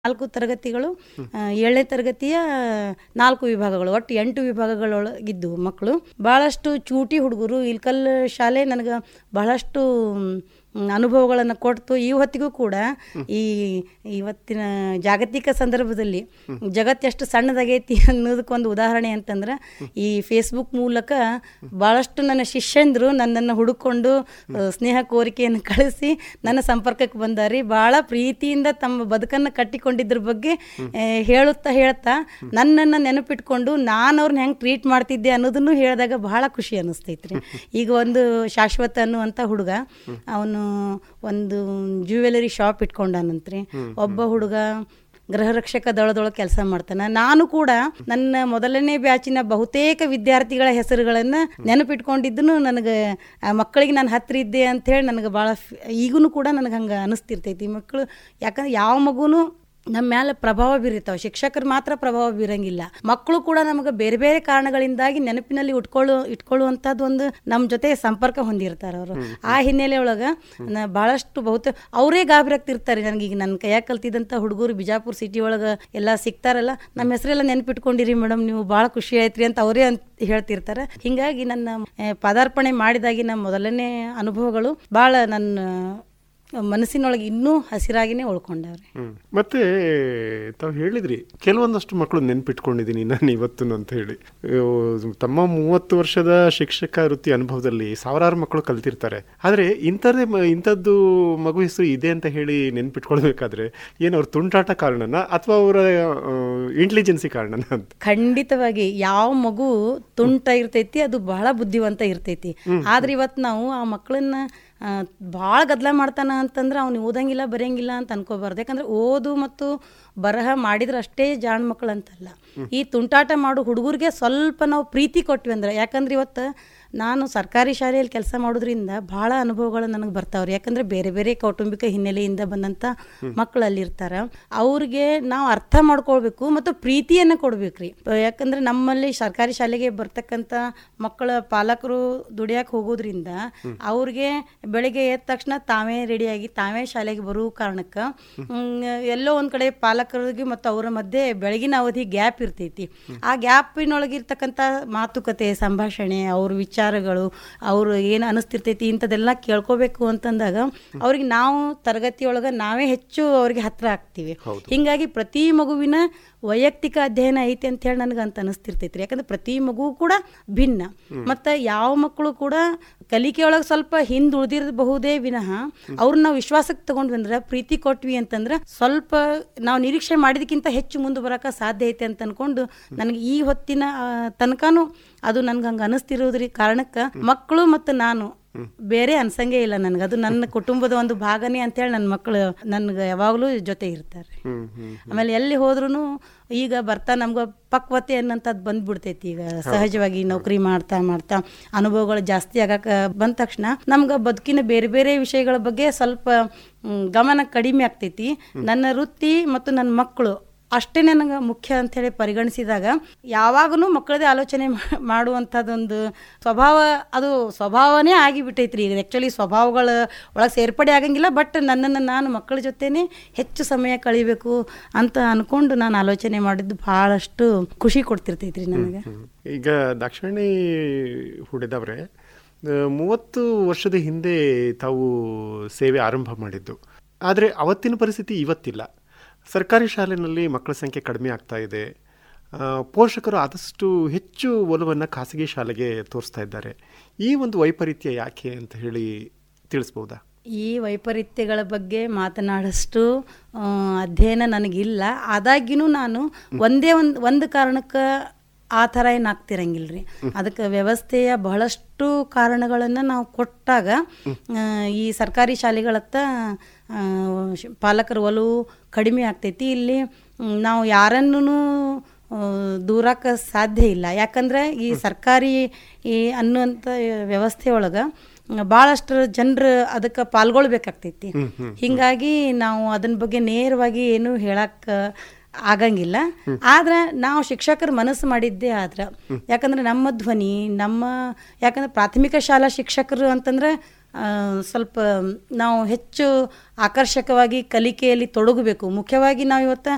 ನಾಲ್ಕು ತರಗತಿಗಳು ಆ, ಏಳನೇ ತರಗತಿಯ ನಾಲ್ಕು ವಿಭಾಗಗಳು ಒಟ್ಟು ಎಂಟು ವಿಭಾಗಗಳೊಳಗಿದ್ದು ಮಕ್ಕಳು ಭಾಳಷ್ಟು ಚೂಟಿ ಹುಡುಗರು ಇಲ್ಕಲ್ ಶಾಲೆ ನನಗೆ ಬಹಳಷ್ಟು ಅನುಭವಗಳನ್ನು ಕೊಡ್ತು ಈ ಹೊತ್ತಿಗೂ ಕೂಡ ಈ ಇವತ್ತಿನ ಜಾಗತಿಕ ಸಂದರ್ಭದಲ್ಲಿ ಜಗತ್ತೆಷ್ಟು ಸಣ್ಣದಾಗೈತಿ ಅನ್ನೋದಕ್ಕೊಂದು ಉದಾಹರಣೆ ಅಂತಂದ್ರೆ ಈ ಫೇಸ್ಬುಕ್ ಮೂಲಕ ಭಾಳಷ್ಟು ನನ್ನ ಶಿಷ್ಯಂದರು ನನ್ನನ್ನು ಹುಡುಕೊಂಡು ಆ, ಸ್ನೇಹ ಕೋರಿಕೆಯನ್ನು ಕಳಿಸಿ ನನ್ನ ಸಂಪರ್ಕಕ್ಕೆ ಬಂದಾರಿ ಭಾಳ ಪ್ರೀತಿಯಿಂದ ತಮ್ಮ ಬದುಕನ್ನು ಕಟ್ಟಿಕೊಂಡಿದ್ರ ಬಗ್ಗೆ ಆ, ಹೇಳುತ್ತಾ ಹೇಳ್ತಾ ನನ್ನನ್ನು ನೆನಪಿಟ್ಕೊಂಡು ನಾನು ಅವ್ರನ್ನ ಹೆಂಗೆ ಟ್ರೀಟ್ ಮಾಡ್ತಿದ್ದೆ ಅನ್ನೋದನ್ನು ಹೇಳಿದಾಗ ಬಹಳ ಖುಷಿ ಅನ್ನಿಸ್ತೈತ್ರಿ ಈಗ ಒಂದು ಶಾಶ್ವತ ಅನ್ನುವಂಥ ಹುಡುಗ ಅವನು ಒಂದು ಜ್ಯುವೆಲರಿ ಶಾಪ್ ಇಟ್ಕೊಂಡಾನಂತ್ರಿ ಒಬ್ಬ ಹುಡುಗ ಗೃಹ ರಕ್ಷಕ ದಳದೊಳಗೆ ಕೆಲಸ ಮಾಡ್ತಾನೆ ನಾನು ಕೂಡ ನನ್ನ ಮೊದಲನೇ ಬ್ಯಾಚಿನ ಬಹುತೇಕ ವಿದ್ಯಾರ್ಥಿಗಳ ಹೆಸರುಗಳನ್ನು ನೆನಪಿಟ್ಕೊಂಡಿದ್ದನು ನನಗೆ ಆ ಮಕ್ಕಳಿಗೆ ನಾನು ಹತ್ತಿರ ಇದ್ದೆ ಅಂಥೇಳಿ ನನಗೆ ಭಾಳ ಈಗೂ ಕೂಡ ನನಗೆ ಹಂಗೆ ಅನಿಸ್ತಿರ್ತೈತಿ ಮಕ್ಕಳು ಯಾಕಂದ್ರೆ ಯಾವ ಮಗುನೂ ನಮ್ಮ ಮೇಲೆ ಪ್ರಭಾವ ಬೀರಿರ್ತಾವೆ ಶಿಕ್ಷಕರು ಮಾತ್ರ ಪ್ರಭಾವ ಬೀರಂಗಿಲ್ಲ ಮಕ್ಕಳು ಕೂಡ ನಮಗೆ ಬೇರೆ ಬೇರೆ ಕಾರಣಗಳಿಂದಾಗಿ ನೆನಪಿನಲ್ಲಿ ಇಟ್ಕೊಳ್ಳು ಇಟ್ಕೊಳ್ಳುವಂಥದ್ದು ಒಂದು ನಮ್ಮ ಜೊತೆ ಸಂಪರ್ಕ ಹೊಂದಿರ್ತಾರೆ ಅವರು ಆ ಹಿನ್ನೆಲೆ ಒಳಗೆ ನ- ಭಾಳಷ್ಟು ಬಹುತ ಅವರೇ ಗಾಬರಿ ಆಗ್ತಿರ್ತಾರೆ ನನಗೀಗ ನನ್ನ ಕೈಯಾಗ ಕಲ್ತಿದ್ದಂಥ ಹುಡುಗರು ಬಿಜಾಪುರ ಸಿಟಿ ಒಳಗೆ ಎಲ್ಲ ಸಿಗ್ತಾರಲ್ಲ ನಮ್ಮ ಹೆಸರೆಲ್ಲ ನೆನಪಿಟ್ಕೊಂಡಿರಿ ಮೇಡಮ್ ನೀವು ಭಾಳ ಖುಷಿ ಆಯ್ತ್ರಿ ಅಂತ ಅವರೇ ಅಂತ ಹೇಳ್ತಿರ್ತಾರೆ ಹಿಂಗಾಗಿ ನನ್ನ ಆ, ಪದಾರ್ಪಣೆ ಮಾಡಿದಾಗಿನ ಮೊದಲನೇ ಅನುಭವಗಳು ಭಾಳ ನನ್ನ ಮನಸ್ಸಿನೊಳಗೆ ಇನ್ನೂ ಹಸಿರಾಗಿನೇ ಉಳ್ಕೊಂಡವ್ರಿ ಹ್ಮ್. ಮತ್ತೆ ತಾವು ಹೇಳಿದ್ರಿ ಕೆಲವೊಂದಷ್ಟು ಮಕ್ಕಳು ನೆನ್ಪಿಟ್ಕೊಂಡಿದ್ದೀನಿ ನಾನು ಇವತ್ತು ಅಂತ ಹೇಳಿ ಅಯ್ಯೋ, ತಮ್ಮ ಮೂವತ್ತು ವರ್ಷದ ಶಿಕ್ಷಕ ವೃತ್ತಿ ಅನುಭವದಲ್ಲಿ ಸಾವಿರಾರು ಮಕ್ಕಳು ಕಲ್ತಿರ್ತಾರೆ ಆದರೆ ಇಂಥದ್ದೇ ಮ- ಇಂಥದ್ದು ಮಗು ಹೆಸರು ಇದೆ ಅಂತ ಹೇಳಿ ನೆನ್ಪಿಟ್ಕೊಳ್ಬೇಕಾದ್ರೆ ಏನು ಅವ್ರ ತುಂಟಾಟ ಕಾರಣನ ಅಥವಾ ಅವರ ಇಂಟೆಲಿಜೆನ್ಸಿ ಕಾರಣನ ಅಂತ ಖಂಡಿತವಾಗಿ ಯಾವ ಮಗು ತುಂಟ ಇರ್ತೈತಿ ಅದು ಬಹಳ ಬುದ್ಧಿವಂತ ಇರ್ತೈತಿ ಆದ್ರೆ ಇವತ್ತು ನಾವು ಆ ಮಕ್ಕಳನ್ನ ಭಾಳ ಗದ್ದಲ ಮಾಡ್ತಾನ ಅಂತಂದ್ರೆ ಅವ್ನು ಓದಂಗಿಲ್ಲ ಬರೆಯಂಗಿಲ್ಲ ಅಂತ ಅನ್ಕೋಬಾರ್ದು ಯಾಕಂದ್ರೆ ಓದು ಮತ್ತು ಬರಹ ಮಾಡಿದ್ರೆ ಅಷ್ಟೇ ಜಾಣ ಮಕ್ಕಳು ಅಂತಲ್ಲ ಈ ತುಂಟಾಟ ಮಾಡೋ ಹುಡುಗರಿಗೆ ಸ್ವಲ್ಪ ನಾವು ಪ್ರೀತಿ ಕೊಟ್ವಿ ಅಂದ್ರೆ ಯಾಕಂದ್ರೆ ಇವತ್ತು ನಾನು ಸರ್ಕಾರಿ ಶಾಲೆಯಲ್ಲಿ ಕೆಲಸ ಮಾಡೋದ್ರಿಂದ ಭಾಳ ಅನುಭವಗಳು ನನಗೆ ಬರ್ತಾವ್ರಿ ಯಾಕಂದ್ರೆ ಬೇರೆ ಬೇರೆ ಕೌಟುಂಬಿಕ ಹಿನ್ನೆಲೆಯಿಂದ ಬಂದಂಥ ಮಕ್ಕಳು ಅಲ್ಲಿರ್ತಾರೆ ಅವ್ರಿಗೆ ನಾವು ಅರ್ಥ ಮಾಡ್ಕೊಳ್ಬೇಕು ಮತ್ತು ಪ್ರೀತಿಯನ್ನು ಕೊಡ್ಬೇಕ್ರಿ ಯಾಕಂದ್ರೆ ನಮ್ಮಲ್ಲಿ ಸರ್ಕಾರಿ ಶಾಲೆಗೆ ಬರ್ತಕ್ಕಂಥ ಮಕ್ಕಳ ಪಾಲಕರು ದುಡಿಯಕ್ಕೆ ಹೋಗೋದ್ರಿಂದ ಅವ್ರಿಗೆ ಬೆಳಿಗ್ಗೆ ಎದ್ದ ತಕ್ಷಣ ತಾವೇ ರೆಡಿಯಾಗಿ ತಾವೇ ಶಾಲೆಗೆ ಬರೋ ಕಾರಣಕ್ಕೆ ಎಲ್ಲೋ ಒಂದು ಕಡೆ ಪಾಲಕರಿಗೆ ಮತ್ತು ಅವರ ಮಧ್ಯೆ ಬೆಳಗಿನ ಅವಧಿ ಗ್ಯಾಪ್ ಇರ್ತೈತಿ ಆ ಗ್ಯಾಪಿನೊಳಗಿರ್ತಕ್ಕಂಥ ಮಾತುಕತೆ ಸಂಭಾಷಣೆ ಅವ್ರ ವಿಚಾರಗಳು ಅವರು ಏನು ಅನಿಸ್ತಿರ್ತೈತಿ ಇಂಥದ್ದೆಲ್ಲ ಕೇಳ್ಕೋಬೇಕು ಅಂತಂದಾಗ ಅವ್ರಿಗೆ ನಾವು ತರಗತಿಯೊಳಗೆ ನಾವೇ ಹೆಚ್ಚು ಅವ್ರಿಗೆ ಹತ್ರ ಆಗ್ತೀವಿ ಹಿಂಗಾಗಿ ಪ್ರತಿ ಮಗುವಿನ ವೈಯಕ್ತಿಕ ಅಧ್ಯಯನ ಐತಿ ಅಂತ ಹೇಳಿ ನನಗೆ ಅಂತ ಅನಿಸ್ತಿರ್ತೈತ್ರಿ ಯಾಕಂದ್ರೆ ಪ್ರತಿ ಮಗು ಕೂಡ ಭಿನ್ನ ಮತ್ತು ಯಾವ ಮಕ್ಕಳು ಕೂಡ ಕಲಿಕೆಯೊಳಗೆ ಸ್ವಲ್ಪ ಹಿಂದೆ ಉಳಿದಿರಬಹುದೇ ವಿನಃ ಅವ್ರನ್ನ ನಾವು ವಿಶ್ವಾಸಕ್ಕೆ ತಗೊಂಡ್ವಿ ಅಂದ್ರೆ ಪ್ರೀತಿ ಕೊಟ್ವಿ ಅಂತಂದ್ರೆ ಸ್ವಲ್ಪ ನಾವು ನಿರೀಕ್ಷೆ ಮಾಡಿದಕ್ಕಿಂತ ಹೆಚ್ಚು ಮುಂದೆ ಬರೋಕೆ ಸಾಧ್ಯ ಐತೆ ಅಂತ ಅನ್ಕೊಂಡು ನನಗೆ ಈ ಹೊತ್ತಿನ ಆ, ತನಕನೂ ಅದು ನನ್ಗೆ ಹಂಗೆ ಅನಿಸ್ತಿರೋದ್ರಿ ಕಾರಣಕ್ಕೆ ಮಕ್ಕಳು ಮತ್ತು ನಾನು ಬೇರೆ ಅನ್ಸಂಗೇ ಇಲ್ಲ ನನಗೆ ಅದು ನನ್ನ ಕುಟುಂಬದ ಒಂದು ಭಾಗನೇ ಅಂತೇಳಿ ನನ್ನ ಮಕ್ಕಳು ನನ್ಗೆ ಯಾವಾಗಲೂ ಜೊತೆ ಇರ್ತಾರೆ ಹ್ಮ್ ಹ್ಮ್ ಆಮೇಲೆ ಎಲ್ಲಿ ಹೋದ್ರೂ ಈಗ ಬರ್ತಾ ನಮ್ಗೆ ಪಕ್ವತೆ ಅನ್ನೋಂಥದ್ದು ಬಂದ್ಬಿಡ್ತೈತಿ ಈಗ ಸಹಜವಾಗಿ ನೌಕರಿ ಮಾಡ್ತಾ ಮಾಡ್ತಾ ಅನುಭವಗಳು ಜಾಸ್ತಿ ಆಗಕ್ಕೆ ಬಂದ ತಕ್ಷಣ ನಮ್ಗೆ ಬದುಕಿನ ಬೇರೆ ಬೇರೆ ವಿಷಯಗಳ ಬಗ್ಗೆ ಸ್ವಲ್ಪ ಮ್, ಗಮನ ಕಡಿಮೆ ಆಗ್ತೈತಿ ನನ್ನ ವೃತ್ತಿ ಮತ್ತು ನನ್ನ ಮಕ್ಕಳು ಅಷ್ಟೇ ನನಗೆ ಮುಖ್ಯ ಅಂಥೇಳಿ ಪರಿಗಣಿಸಿದಾಗ ಯಾವಾಗೂ ಮಕ್ಕಳದೇ ಆಲೋಚನೆ ಮಾ- ಮಾಡುವಂಥದ್ದೊಂದು ಸ್ವಭಾವ ಅದು ಸ್ವಭಾವನೇ ಆಗಿಬಿಟ್ಟೈತ್ರಿ ಈಗ ಆ್ಯಕ್ಚುಲಿ ಸ್ವಭಾವಗಳ ಒಳಗೆ ಸೇರ್ಪಡೆ ಆಗಂಗಿಲ್ಲ ಬಟ್ ನನ್ನನ್ನು ನಾನು ಮಕ್ಕಳ ಜೊತೆನೇ ಹೆಚ್ಚು ಸಮಯ ಕಳಿಬೇಕು ಅಂತ ಅನ್ಕೊಂಡು ನಾನು ಆಲೋಚನೆ ಮಾಡಿದ್ದು ಭಾಳಷ್ಟು ಖುಷಿ ಕೊಡ್ತಿರ್ತೈತ್ರಿ ನನಗೆ ಹ್ಮ್. ಈಗ ದಾಕ್ಷಾಯಣಿ ಹುಡಿದವ್ರೆ ಆ, ಮೂವತ್ತು ವರ್ಷದ ಹಿಂದೆ ತಾವು ಸೇವೆ ಆರಂಭ ಮಾಡಿದ್ದು ಆದರೆ ಅವತ್ತಿನ ಪರಿಸ್ಥಿತಿ ಇವತ್ತಿಲ್ಲ ಸರ್ಕಾರಿ ಶಾಲೆಯಲ್ಲಿ ಮಕ್ಕಳ ಸಂಖ್ಯೆ ಕಡಿಮೆ ಆಗ್ತಾ ಇದೆ ಆ, ಪೋಷಕರು ಆದಷ್ಟು ಹೆಚ್ಚು ಒಲವನ್ನು ಖಾಸಗಿ ಶಾಲೆಗೆ ತೋರಿಸ್ತಾ ಇದ್ದಾರೆ ಈ ಒಂದು ವೈಪರೀತ್ಯ ಯಾಕೆ ಅಂತ ಹೇಳಿ ತಿಳಿಸ್ಬೋದಾ ಈ ವೈಪರೀತ್ಯಗಳ ಬಗ್ಗೆ ಮಾತನಾಡಷ್ಟು ಆ, ಅಧ್ಯಯನ ನನಗಿಲ್ಲ ಆದಾಗ್ಯೂ ನಾನು ಒಂದೇ ಒಂದು ಒಂದು ಕಾರಣಕ್ಕೆ ಆ ಥರ ಏನು ಆಗ್ತಿರಂಗಿಲ್ಲ ರೀ ಅದಕ್ಕೆ ವ್ಯವಸ್ಥೆಯ ಬಹಳಷ್ಟು ಕಾರಣಗಳನ್ನು ನಾವು ಕೊಟ್ಟಾಗ ಆ, ಈ ಸರ್ಕಾರಿ ಶಾಲೆಗಳತ್ತ ಆ, ಶ್- ಪಾಲಕರ ಒಲವು ಕಡಿಮೆ ಆಗ್ತೈತಿ ಇಲ್ಲಿ ಮ್, ನಾವು ಯಾರನ್ನೂ ದೂರಕ್ಕೆ ಸಾಧ್ಯ ಇಲ್ಲ ಯಾಕಂದ್ರೆ ಈ ಸರ್ಕಾರಿ ಈ ಅನ್ನುವಂಥ ವ್ಯವಸ್ಥೆ ಒಳಗೆ ಭಾಳಷ್ಟು ಜನರು ಅದಕ್ಕೆ ಪಾಲ್ಗೊಳ್ಬೇಕಾಗ್ತೈತಿ ಹಿಂಗಾಗಿ ನಾವು ಅದನ್ನ ಬಗ್ಗೆ ನೇರವಾಗಿ ಏನು ಹೇಳಕ್ಕೆ ಆಗಂಗಿಲ್ಲ ಆದ್ರೆ ನಾವು ಶಿಕ್ಷಕರ ಮನಸ್ಸು ಮಾಡಿದ್ದೇ ಆದ್ರೆ ಯಾಕಂದ್ರೆ ನಮ್ಮ ಧ್ವನಿ ನಮ್ಮ ಯಾಕಂದ್ರೆ ಪ್ರಾಥಮಿಕ ಶಾಲಾ ಶಿಕ್ಷಕರು ಅಂತಂದ್ರೆ ಆ, ಸ್ವಲ್ಪ ನಾವು ಹೆಚ್ಚು ಆಕರ್ಷಕವಾಗಿ ಕಲಿಕೆಯಲ್ಲಿ ತೊಡಗಬೇಕು ಮುಖ್ಯವಾಗಿ ನಾವು ಇವತ್ತು